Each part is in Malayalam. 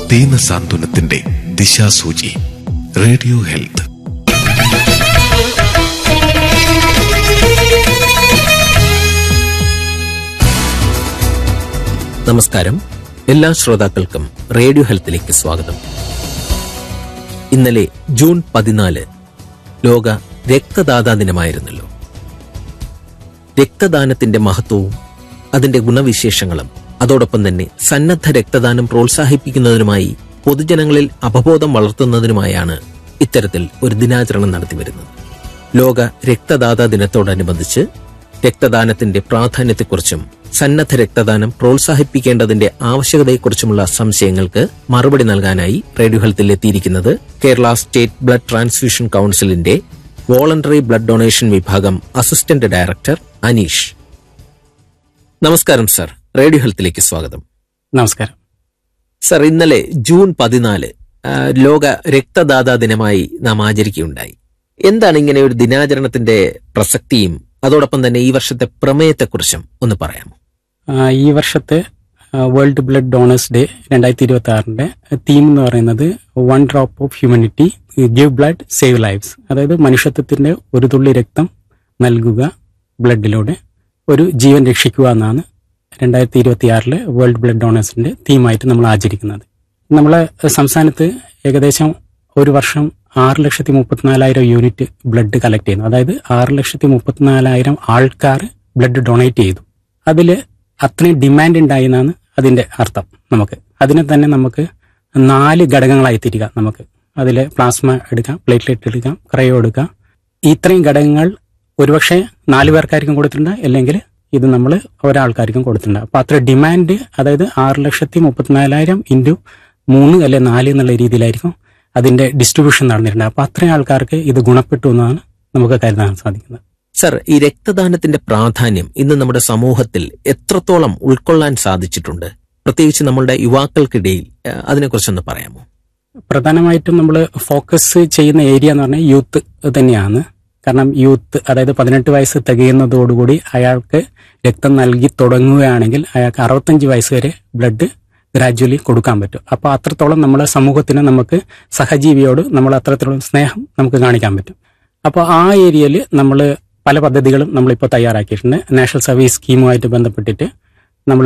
ദീന സാന്ത്വനത്തിന്റെ ദിശാസൂചി റേഡിയോ ഹെൽത്ത് നമസ്കാരം എല്ലാ ശ്രോതാക്കൾക്കും റേഡിയോ ഹെൽത്തിലേക്ക് സ്വാഗതം ഇന്നലെ ജൂൺ പതിനാല് ലോക രക്തദാതാ ദിനമായിരുന്നല്ലോ രക്തദാനത്തിന്റെ മഹത്വവും അതിന്റെ ഗുണവിശേഷങ്ങളും അതോടൊപ്പം തന്നെ സന്നദ്ധ രക്തദാനം പ്രോത്സാഹിപ്പിക്കുന്നതിനുമായി പൊതുജനങ്ങളിൽ അവബോധം വളർത്തുന്നതിനുമായാണ് ഇത്തരത്തിൽ ഒരു ദിനാചരണം നടത്തിവരുന്നത് ലോക രക്തദാതാ ദിനത്തോടനുബന്ധിച്ച് രക്തദാനത്തിന്റെ പ്രാധാന്യത്തെക്കുറിച്ചും സന്നദ്ധ രക്തദാനം പ്രോത്സാഹിപ്പിക്കേണ്ടതിന്റെ ആവശ്യകതയെക്കുറിച്ചുമുള്ള സംശയങ്ങൾക്ക് മറുപടി നൽകാനായി റേഡിയോ ഹെൽത്തിൽ എത്തിയിരിക്കുന്നത് കേരള സ്റ്റേറ്റ് ബ്ലഡ് ട്രാൻസ്ഫ്യൂഷൻ കൌൺസിലിന്റെ വോളണ്ടറി ബ്ലഡ് ഡൊണേഷൻ വിഭാഗം അസിസ്റ്റന്റ് ഡയറക്ടർ അനീഷ് നമസ്കാരം സർ റേഡിയോ ഹെൽത്തിലേക്ക് സ്വാഗതം നമസ്കാരം സർ ഇന്നലെ ജൂൺ പതിനാല് ആ, ലോക രക്തദാതാ ദിനമായി നാം ആചരിക്കുകയുണ്ടായി എന്താണ് ഇങ്ങനെ ഒരു ദിനാചരണത്തിന്റെ പ്രസക്തിയും അതോടൊപ്പം തന്നെ ഈ വർഷത്തെ പ്രമേയത്തെക്കുറിച്ചും ഒന്ന് പറയാമോ ആ, ഈ വർഷത്തെ വേൾഡ് ബ്ലഡ് ഡോണേഴ്സ് ഡേ രണ്ടായിരത്തി ഇരുപത്തി ആറിന്റെ തീം എന്ന് പറയുന്നത് one drop of humanity give blood save lives അതായത് മനുഷ്യത്വത്തിന്റെ ഒരു തുള്ളി രക്തം നൽകുക ബ്ലഡിലൂടെ ഒരു ജീവൻ രക്ഷിക്കുക എന്നാണ് രണ്ടായിരത്തി ഇരുപത്തി ആറിലെ വേൾഡ് ബ്ലഡ് ഡോണേഴ്സിന്റെ തീമായിട്ട് നമ്മൾ ആചരിക്കുന്നത് നമ്മളെ സംസ്ഥാനത്ത് ഏകദേശം ഒരു വർഷം ആറ് ലക്ഷത്തി മുപ്പത്തിനാലായിരം യൂണിറ്റ് ബ്ലഡ് കളക്ട് ചെയ്യുന്നു അതായത് ആറ് ലക്ഷത്തി മുപ്പത്തിനാലായിരം ആൾക്കാർ ബ്ലഡ് ഡൊണേറ്റ് ചെയ്തു അതിൽ അത്രയും ഡിമാൻഡ് ഉണ്ടായി എന്നാണ് അതിന്റെ അർത്ഥം നമുക്ക് അതിനെ തന്നെ നമുക്ക് നാല് ഘടകങ്ങളായി തിരികാം നമുക്ക് അതിൽ പ്ലാസ്മ എടുക്കാം പ്ലേറ്റ്ലെറ്റ് എടുക്കാം ക്രയോ എടുക്കാം ഇത്രയും ഘടകങ്ങൾ ഒരുപക്ഷെ നാല് പേർക്കായിരിക്കും കൊടുത്തിട്ടുണ്ട് അല്ലെങ്കിൽ ഇത് നമ്മൾ ഒരാൾക്കാർക്കും കൊടുത്തിട്ടുണ്ട് അപ്പൊ അത്ര ഡിമാൻഡ് അതായത് ആറ് ലക്ഷത്തി മുപ്പത്തിനാലായിരം ഇൻറ്റു മൂന്ന് അല്ലെ നാല് എന്നുള്ള രീതിയിലായിരിക്കും അതിന്റെ ഡിസ്ട്രിബ്യൂഷൻ നടന്നിട്ടുണ്ട് അപ്പൊ അത്രയും ആൾക്കാർക്ക് ഇത് ഗുണപ്പെട്ടു എന്നാണ് നമുക്ക് കരുതാൻ സാധിക്കുന്നത് സർ ഈ രക്തദാനത്തിന്റെ പ്രാധാന്യം ഇന്ന് നമ്മുടെ സമൂഹത്തിൽ എത്രത്തോളം ഉൾക്കൊള്ളാൻ സാധിച്ചിട്ടുണ്ട് പ്രത്യേകിച്ച് നമ്മളുടെ യുവാക്കൾക്കിടയിൽ ആ, അതിനെക്കുറിച്ചൊന്ന് പറയാമോ പ്രധാനമായിട്ടും നമ്മൾ ഫോക്കസ് ചെയ്യുന്ന ഏരിയ എന്ന് പറഞ്ഞാൽ യൂത്ത് തന്നെയാണ് കാരണം യൂത്ത് അതായത് പതിനെട്ട് വയസ്സ് തികയുന്നതോടുകൂടി അയാൾക്ക് രക്തം നൽകി തുടങ്ങുകയാണെങ്കിൽ അയാൾക്ക് അറുപത്തഞ്ച് വയസ്സ് വരെ ബ്ലഡ് ഗ്രാജുവലി കൊടുക്കാൻ പറ്റും അപ്പോൾ അത്രത്തോളം നമ്മളെ സമൂഹത്തിന് നമുക്ക് സഹജീവിയോട് നമ്മൾ അത്രത്തോളം സ്നേഹം നമുക്ക് കാണിക്കാൻ പറ്റും അപ്പോൾ ആ ഏരിയയിൽ നമ്മൾ പല പദ്ധതികളും നമ്മളിപ്പോൾ തയ്യാറാക്കിയിട്ടുണ്ട് നാഷണൽ സർവീസ് സ്കീമുമായിട്ട് ബന്ധപ്പെട്ടിട്ട് നമ്മൾ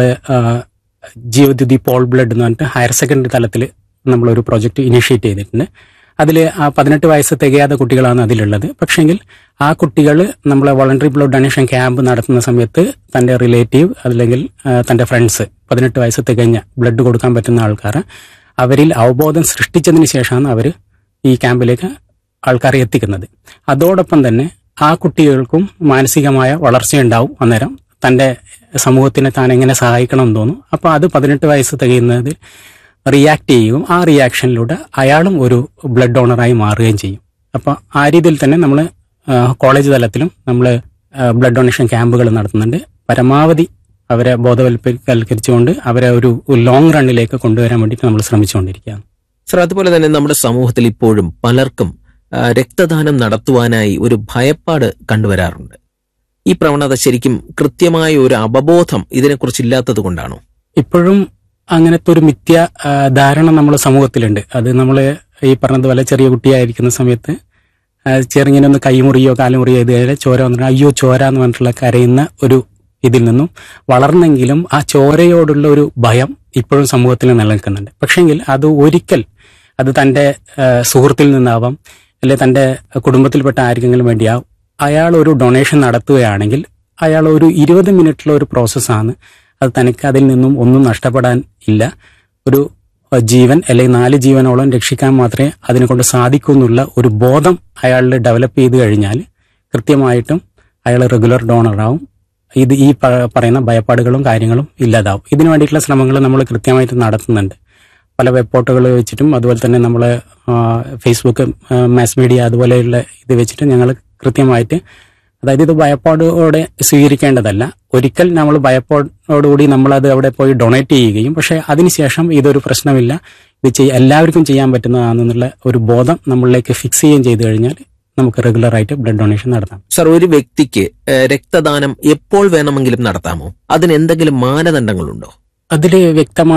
ജീവദ്യുതി പോൾ ബ്ലഡ് എന്ന് പറഞ്ഞിട്ട് ഹയർ സെക്കൻഡറി തലത്തിൽ നമ്മളൊരു പ്രോജക്റ്റ് ഇനിഷ്യേറ്റ് ചെയ്തിട്ടുണ്ട് അതിൽ ആ പതിനെട്ട് വയസ്സ് തികയാത്ത കുട്ടികളാണ് അതിലുള്ളത് പക്ഷെങ്കിൽ ആ കുട്ടികൾ നമ്മളെ വോളണ്ടറി ബ്ലഡ് ഡൊണേഷൻ ക്യാമ്പ് നടത്തുന്ന സമയത്ത് തന്റെ റിലേറ്റീവ് അല്ലെങ്കിൽ ആ, തന്റെ ഫ്രണ്ട്സ് പതിനെട്ട് വയസ്സ് തികഞ്ഞ ബ്ലഡ് കൊടുക്കാൻ പറ്റുന്ന ആൾക്കാർ അവരിൽ അവബോധം സൃഷ്ടിച്ചതിന് ശേഷമാണ് അവർ ഈ ക്യാമ്പിലേക്ക് ആൾക്കാരെ എത്തിക്കുന്നത് അതോടൊപ്പം തന്നെ ആ കുട്ടികൾക്കും മാനസികമായ വളർച്ചയുണ്ടാവും അന്നേരം തന്റെ സമൂഹത്തിനെ താൻ എങ്ങനെ സഹായിക്കണം എന്ന് തോന്നും അപ്പൊ അത് പതിനെട്ട് വയസ്സ് തികയുന്നതിൽ റിയാക്ട് ചെയ്യും ആ റിയാക്ഷനിലൂടെ അയാളും ഒരു ബ്ലഡ് ഡോണറായി മാറുകയും ചെയ്യും അപ്പൊ ആ രീതിയിൽ തന്നെ നമ്മൾ കോളേജ് തലത്തിലും നമ്മൾ ബ്ലഡ് ഡൊണേഷൻ ക്യാമ്പുകൾ നടത്തുന്നുണ്ട് പരമാവധി അവരെ ബോധവൽപ്പവൽക്കരിച്ചുകൊണ്ട് അവരെ ഒരു ലോങ് റണ്ണിലേക്ക് കൊണ്ടുവരാൻ വേണ്ടിയിട്ട് നമ്മൾ ശ്രമിച്ചുകൊണ്ടിരിക്കുകയാണ് സർ അതുപോലെ തന്നെ നമ്മുടെ സമൂഹത്തിൽ ഇപ്പോഴും പലർക്കും ആ, രക്തദാനം നടത്തുവാനായി ഒരു ഭയപ്പാട് കണ്ടുവരാറുണ്ട് ഈ പ്രവണത ശരിക്കും കൃത്യമായ ഒരു അവബോധം ഇതിനെക്കുറിച്ച് ഇല്ലാത്തത് കൊണ്ടാണോ ഇപ്പോഴും അങ്ങനത്തെ ഒരു മിഥ്യ ആ, ധാരണ നമ്മുടെ സമൂഹത്തിലുണ്ട് അത് നമ്മൾ ഈ പറഞ്ഞതുപോലെ ചെറിയ കുട്ടിയായിരിക്കുന്ന സമയത്ത് ആ, ചെറുങ്ങനെ ഒന്ന് കൈമുറിയോ കാലുമുറിയോ ഇത് കഴിഞ്ഞാൽ ചോര വന്നിട്ട് അയ്യോ ചോര എന്ന് പറഞ്ഞിട്ടുള്ള കരയുന്ന ഒരു ഇതിൽ നിന്നും വളർന്നെങ്കിലും ആ ചോരയോടുള്ള ഒരു ഭയം ഇപ്പോഴും സമൂഹത്തിൽ നിലനിൽക്കുന്നുണ്ട് പക്ഷെങ്കിൽ അത് ഒരിക്കൽ അത് തന്റെ ആ, സുഹൃത്തിൽ നിന്നാവാം അല്ലെ തന്റെ കുടുംബത്തിൽപ്പെട്ട ആർക്കെങ്കിലും വേണ്ടിയാവും അയാൾ ഒരു ഡൊണേഷൻ നടത്തുകയാണെങ്കിൽ അയാൾ ഒരു ഇരുപത് മിനിറ്റുള്ള ഒരു പ്രോസസ്സാണ് അത് തനിക്ക് അതിൽ നിന്നും ഒന്നും നഷ്ടപ്പെടാൻ ഇല്ല ഒരു അഹ് ജീവൻ അല്ലെങ്കിൽ നാല് ജീവനോളം രക്ഷിക്കാൻ മാത്രമേ അതിനെ കൊണ്ട് സാധിക്കൂ എന്നുള്ള ഒരു ബോധം അയാളിൽ ഡെവലപ്പ് ചെയ്ത് കഴിഞ്ഞാൽ കൃത്യമായിട്ടും അയാൾ റെഗുലർ ഡോണറാവും ഇത് ഈ പ- പറയുന്ന ഭയപ്പാടുകളും കാര്യങ്ങളും ഇല്ലാതാവും ഇതിനു വേണ്ടിയിട്ടുള്ള ശ്രമങ്ങൾ നമ്മൾ കൃത്യമായിട്ട് നടത്തുന്നുണ്ട് പല വെബ് വെച്ചിട്ടും അതുപോലെ തന്നെ നമ്മൾ ഫേസ്ബുക്ക് മാസ് മീഡിയ അതുപോലെയുള്ള ഇത് വെച്ചിട്ട് ഞങ്ങൾ കൃത്യമായിട്ട് അതായത് ഇത് ഭയപ്പാടോടെ സ്വീകരിക്കേണ്ടതല്ല ഒരിക്കൽ നമ്മൾ ഭയപ്പാടോടുകൂടി നമ്മളത് അവിടെ പോയി ഡൊണേറ്റ് ചെയ്യുകയും പക്ഷേ അതിനുശേഷം ഇതൊരു പ്രശ്നമില്ല ഇത് ചെയ്യ എല്ലാവർക്കും ചെയ്യാൻ പറ്റുന്നതാണെന്നുള്ള ഒരു ബോധം നമ്മളിലേക്ക് ഫിക്സ് ചെയ്യുകയും ചെയ്തു കഴിഞ്ഞാൽ നമുക്ക് റെഗുലർ ആയിട്ട് ബ്ലഡ് ഡൊണേഷൻ നടത്താം സർ ഒരു വ്യക്തിക്ക് ഏഹ്, രക്തദാനം എപ്പോൾ വേണമെങ്കിലും നടത്താമോ അതിന് എന്തെങ്കിലും മാനദണ്ഡങ്ങളുണ്ടോ അതിൽ വ്യക്തമായ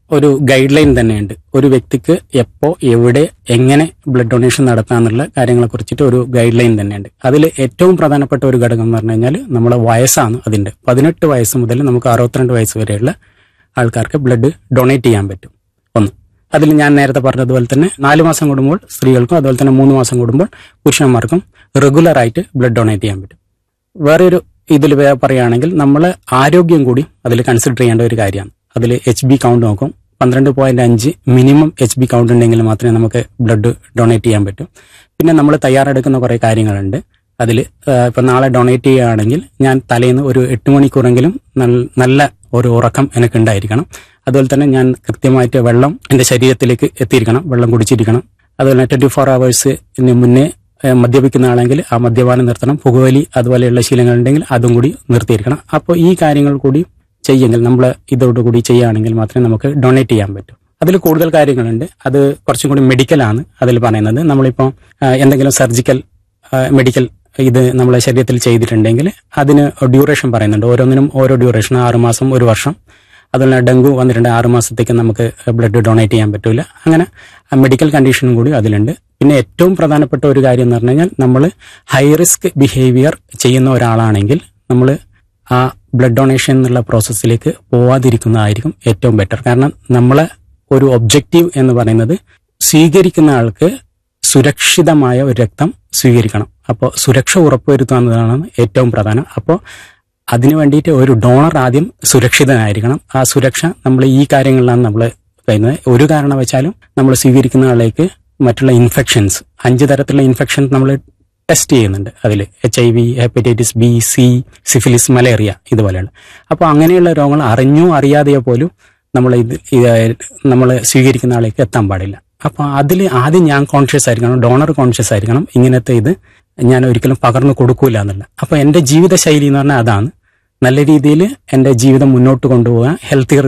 ഒരു ഗൈഡ് ലൈൻ തന്നെയുണ്ട് ഒരു വ്യക്തിക്ക് എപ്പോ എവിടെ എങ്ങനെ ബ്ലഡ് ഡൊണേഷൻ നടത്താന്നുള്ള കാര്യങ്ങളെ കുറിച്ചിട്ട് ഒരു ഗൈഡ് ലൈൻ തന്നെയുണ്ട് അതിൽ ഏറ്റവും പ്രധാനപ്പെട്ട ഒരു ഘടകം എന്ന് പറഞ്ഞു കഴിഞ്ഞാൽ നമ്മളെ വയസ്സാണ് അതിന്റെ പതിനെട്ട് വയസ്സ് മുതൽ നമുക്ക് അറുപത്തിരണ്ട് വയസ്സ് വരെയുള്ള ആൾക്കാർക്ക് ബ്ലഡ് ഡൊണേറ്റ് ചെയ്യാൻ പറ്റും ഒന്ന് അതിൽ ഞാൻ നേരത്തെ പറഞ്ഞതുപോലെ തന്നെ നാല് മാസം കൂടുമ്പോൾ സ്ത്രീകൾക്കും അതുപോലെ തന്നെ മൂന്ന് മാസം കൂടുമ്പോൾ പുരുഷന്മാർക്കും റെഗുലർ ആയിട്ട് ബ്ലഡ് ഡൊണേറ്റ് ചെയ്യാൻ പറ്റും വേറെ ഒരു ഇതിൽ പറയുകയാണെങ്കിൽ നമ്മൾ ആരോഗ്യം കൂടി അതിൽ കൺസിഡർ ചെയ്യേണ്ട ഒരു കാര്യമാണ് അതിൽ എച്ച് ബി കൗണ്ട് നോക്കും പന്ത്രണ്ട് പോയിന്റ് അഞ്ച് മിനിമം എച്ച് ബി കൗണ്ട് ഉണ്ടെങ്കിൽ മാത്രമേ നമുക്ക് ബ്ലഡ് ഡൊണേറ്റ് ചെയ്യാൻ പറ്റൂ പിന്നെ നമ്മൾ തയ്യാറെടുക്കുന്ന കുറേ കാര്യങ്ങളുണ്ട് അതിൽ ഇപ്പം നാളെ ഡൊണേറ്റ് ചെയ്യുകയാണെങ്കിൽ ഞാൻ തലേന്ന് ഒരു എട്ട് മണിക്കൂറെങ്കിലും നൽ- നല്ല ഒരു ഉറക്കം എനിക്ക് ഉണ്ടായിരിക്കണം അതുപോലെ തന്നെ ഞാൻ കൃത്യമായിട്ട് വെള്ളം എൻ്റെ ശരീരത്തിലേക്ക് എത്തിയിരിക്കണം വെള്ളം കുടിച്ചിരിക്കണം അതുപോലെ തന്നെ ട്വന്റി ഫോർ അവേഴ്സിന് മുന്നേ ഏഹ് മദ്യപിക്കുന്ന ആണെങ്കിൽ ആ മദ്യപാനം നിർത്തണം പുകവലി അതുപോലെയുള്ള ശീലങ്ങൾ ഉണ്ടെങ്കിൽ അതും കൂടി നിർത്തിയിരിക്കണം അപ്പോൾ ഈ കാര്യങ്ങൾ കൂടി ചെയ്യെങ്കിൽ നമ്മൾ ഇതോടുകൂടി ചെയ്യുകയാണെങ്കിൽ മാത്രമേ നമുക്ക് ഡൊണേറ്റ് ചെയ്യാൻ പറ്റൂ അതിൽ കൂടുതൽ കാര്യങ്ങളുണ്ട് അത് കുറച്ചും കൂടി മെഡിക്കലാണ് അതിൽ പറയുന്നത് നമ്മളിപ്പോൾ ആ, എന്തെങ്കിലും സർജിക്കൽ മെഡിക്കൽ ഇത് നമ്മളെ ശരീരത്തിൽ ചെയ്തിട്ടുണ്ടെങ്കിൽ അതിന് ഡ്യൂറേഷൻ പറയുന്നുണ്ട് ഓരോന്നിനും ഓരോ ഡ്യൂറേഷൻ ആറ് മാസം ഒരു വർഷം അതുപോലെ ഡെങ്കു വന്നിട്ടുണ്ട് ആറ് മാസത്തേക്ക് നമുക്ക് ബ്ലഡ് ഡൊണേറ്റ് ചെയ്യാൻ പറ്റില്ല അങ്ങനെ മെഡിക്കൽ കണ്ടീഷനും കൂടി അതിലുണ്ട് പിന്നെ ഏറ്റവും പ്രധാനപ്പെട്ട ഒരു കാര്യം എന്ന് പറഞ്ഞു കഴിഞ്ഞാൽ നമ്മൾ ഹൈ റിസ്ക് ബിഹേവിയർ ചെയ്യുന്ന ഒരാളാണെങ്കിൽ നമ്മൾ ആ ബ്ലഡ് ഡൊണേഷൻ എന്നുള്ള പ്രോസസ്സിലേക്ക് പോവാതിരിക്കുന്നതായിരിക്കും ഏറ്റവും ബെറ്റർ കാരണം നമ്മളെ ഒരു ഒബ്ജക്റ്റീവ് എന്ന് പറയുന്നത് സ്വീകരിക്കുന്ന ആൾക്ക് സുരക്ഷിതമായ ഒരു രക്തം സ്വീകരിക്കണം അപ്പോൾ സുരക്ഷ ഉറപ്പുവരുത്തുക എന്നതാണ് ഏറ്റവും പ്രധാനം അപ്പോൾ അതിനു വേണ്ടിയിട്ട് ഒരു ഡോണർ ആദ്യം സുരക്ഷിതനായിരിക്കണം ആ സുരക്ഷ നമ്മൾ ഈ കാര്യങ്ങളിലാണ് നമ്മൾ പറയുന്നത് ഒരു കാരണവശാലും നമ്മൾ സ്വീകരിക്കുന്ന ആളേക്ക് മറ്റുള്ള ഇൻഫെക്ഷൻസ് അഞ്ച് തരത്തിലുള്ള ഇൻഫെക്ഷൻ നമ്മൾ ടെസ്റ്റ് ചെയ്യുന്നുണ്ട് അതിൽ H I V hepatitis B C syphilis malaria ഇതുപോലെയുള്ള അപ്പോൾ അങ്ങനെയുള്ള രോഗങ്ങൾ അറിഞ്ഞോ അറിയാതെയോ പോലും നമ്മൾ ഇത് നമ്മൾ സ്വീകരിക്കുന്ന ആളേക്ക് എത്താൻ പാടില്ല അപ്പോൾ അതിൽ ആദ്യം ഞാൻ കോൺഷ്യസ് ആയിരിക്കണം ഡോണർ കോൺഷ്യസ് ആയിരിക്കണം ഇങ്ങനത്തെ ഇത് ഞാൻ ഒരിക്കലും പകർന്നു കൊടുക്കൂല എന്നുള്ള അപ്പോൾ എൻ്റെ ജീവിതശൈലി എന്ന് പറഞ്ഞാൽ അതാണ് നല്ല രീതിയിൽ എൻ്റെ ജീവിതം മുന്നോട്ട് കൊണ്ടുപോകാൻ ഹെൽത്തിയർ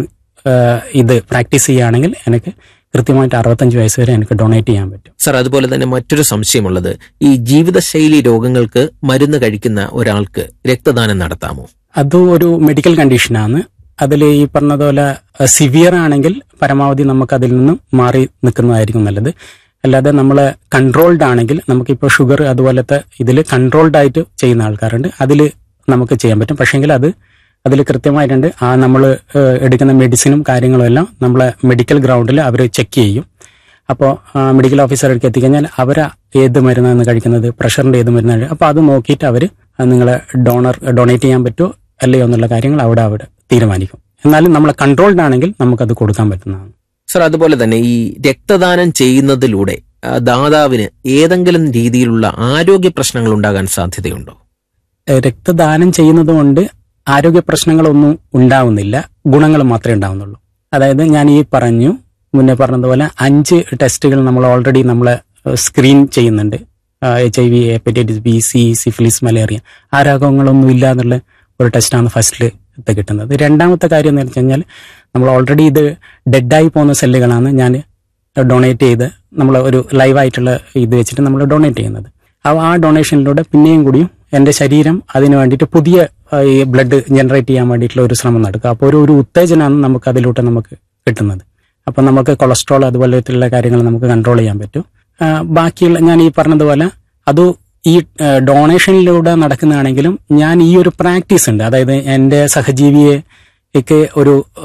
ഇത് പ്രാക്ടീസ് ചെയ്യുകയാണെങ്കിൽ എനിക്ക് കൃത്യമായിട്ട് അറുപത്തഞ്ച് വയസ്സ് വരെ എനിക്ക് ഡൊണേറ്റ് ചെയ്യാൻ പറ്റും സർ അതുപോലെ തന്നെ മറ്റൊരു സംശയമുള്ളത് ഈ ജീവിതശൈലി രോഗങ്ങൾക്ക് മരുന്ന് കഴിക്കുന്ന ഒരാൾക്ക് രക്തദാനം നടത്താമോ അത് ഒരു മെഡിക്കൽ കണ്ടീഷനാണ് അതിൽ ഈ പറഞ്ഞതുപോലെ സിവിയർ ആണെങ്കിൽ പരമാവധി നമുക്ക് അതിൽ നിന്നും മാറി നിൽക്കുന്നതായിരിക്കും നല്ലത് അല്ലാതെ നമ്മൾ കൺട്രോൾഡ് ആണെങ്കിൽ നമുക്കിപ്പോൾ ഷുഗർ അതുപോലത്തെ ഇതിൽ കൺട്രോൾഡ് ആയിട്ട് ചെയ്യുന്ന ആൾക്കാരുണ്ട് അതിൽ നമുക്ക് ചെയ്യാൻ പറ്റും പക്ഷേങ്കിൽ അത് അതിൽ കൃത്യമായിട്ടുണ്ട് ആ നമ്മൾ എടുക്കുന്ന മെഡിസിനും കാര്യങ്ങളും എല്ലാം നമ്മളെ മെഡിക്കൽ ഗ്രൗണ്ടിൽ അവർ ചെക്ക് ചെയ്യും അപ്പോൾ മെഡിക്കൽ ഓഫീസർക്ക് എത്തിക്കഴിഞ്ഞാൽ അവർ ഏത് മരുന്നാണ് കഴിക്കുന്നത് പ്രഷറിന്റെ ഏത് മരുന്നാണ് അപ്പോൾ അത് നോക്കിയിട്ട് അവർ നിങ്ങളെ ഡോണർ ഡൊണേറ്റ് ചെയ്യാൻ പറ്റുമോ അല്ലയോ എന്നുള്ള കാര്യങ്ങൾ അവിടെ അവിടെ തീരുമാനിക്കും എന്നാലും നമ്മൾ കൺട്രോൾഡ് ആണെങ്കിൽ നമുക്കത് കൊടുക്കാൻ പറ്റുന്നതാണ് സർ അതുപോലെ തന്നെ ഈ രക്തദാനം ചെയ്യുന്നതിലൂടെ ആ, ദാതാവിന് ഏതെങ്കിലും രീതിയിലുള്ള ആരോഗ്യ പ്രശ്നങ്ങൾ ഉണ്ടാകാൻ സാധ്യതയുണ്ടോ ഏഹ് രക്തദാനം ചെയ്യുന്നത് കൊണ്ട് ആരോഗ്യ പ്രശ്നങ്ങളൊന്നും ഉണ്ടാവുന്നില്ല ഗുണങ്ങൾ മാത്രമേ ഉണ്ടാവുന്നുള്ളൂ അതായത് ഞാൻ ഈ പറഞ്ഞു മുന്നേ പറഞ്ഞതുപോലെ അഞ്ച് ടെസ്റ്റുകൾ നമ്മൾ ഓൾറെഡി നമ്മൾ സ്ക്രീൻ ചെയ്യുന്നുണ്ട് H I V hepatitis B C syphilis malaria ആ രോഗങ്ങളൊന്നും ഇല്ല എന്നുള്ള ഒരു ടെസ്റ്റാണ് ഫസ്റ്റിൽ കിട്ടുന്നത് രണ്ടാമത്തെ കാര്യം എന്ന് വെച്ച് കഴിഞ്ഞാൽ നമ്മൾ ഓൾറെഡി ഇത് ഡെഡായി പോകുന്ന സെല്ലുകളാണ് ഞാൻ ഡൊണേറ്റ് ചെയ്ത് നമ്മൾ ഒരു ലൈവായിട്ടുള്ള ഇത് വെച്ചിട്ട് നമ്മൾ ഡൊണേറ്റ് ചെയ്യുന്നത് അപ്പോൾ ആ ഡൊണേഷനിലൂടെ പിന്നെയും കൂടിയും എൻ്റെ ശരീരം അതിന് വേണ്ടിയിട്ട് പുതിയ ആ, ഈ ബ്ലഡ് ജനറേറ്റ് ചെയ്യാൻ വേണ്ടിയിട്ടുള്ള ഒരു ശ്രമം നടക്കുക അപ്പോൾ ഒരു ഒരു ഉത്തേജനമാണ് നമുക്ക് അതിലൂടെ നമുക്ക് കിട്ടുന്നത് അപ്പം നമുക്ക് കൊളസ്ട്രോൾ അതുപോലത്തുള്ള കാര്യങ്ങൾ നമുക്ക് കൺട്രോൾ ചെയ്യാൻ പറ്റും ആ, ബാക്കിയുള്ള ഞാൻ ഈ പറഞ്ഞതുപോലെ അത് ഈ ഡൊണേഷനിലൂടെ നടക്കുന്നതാണെങ്കിലും ഞാൻ ഈ ഒരു പ്രാക്ടീസ് ഉണ്ട് അതായത് എൻ്റെ സഹജീവിയെ ഒക്കെ ഒരു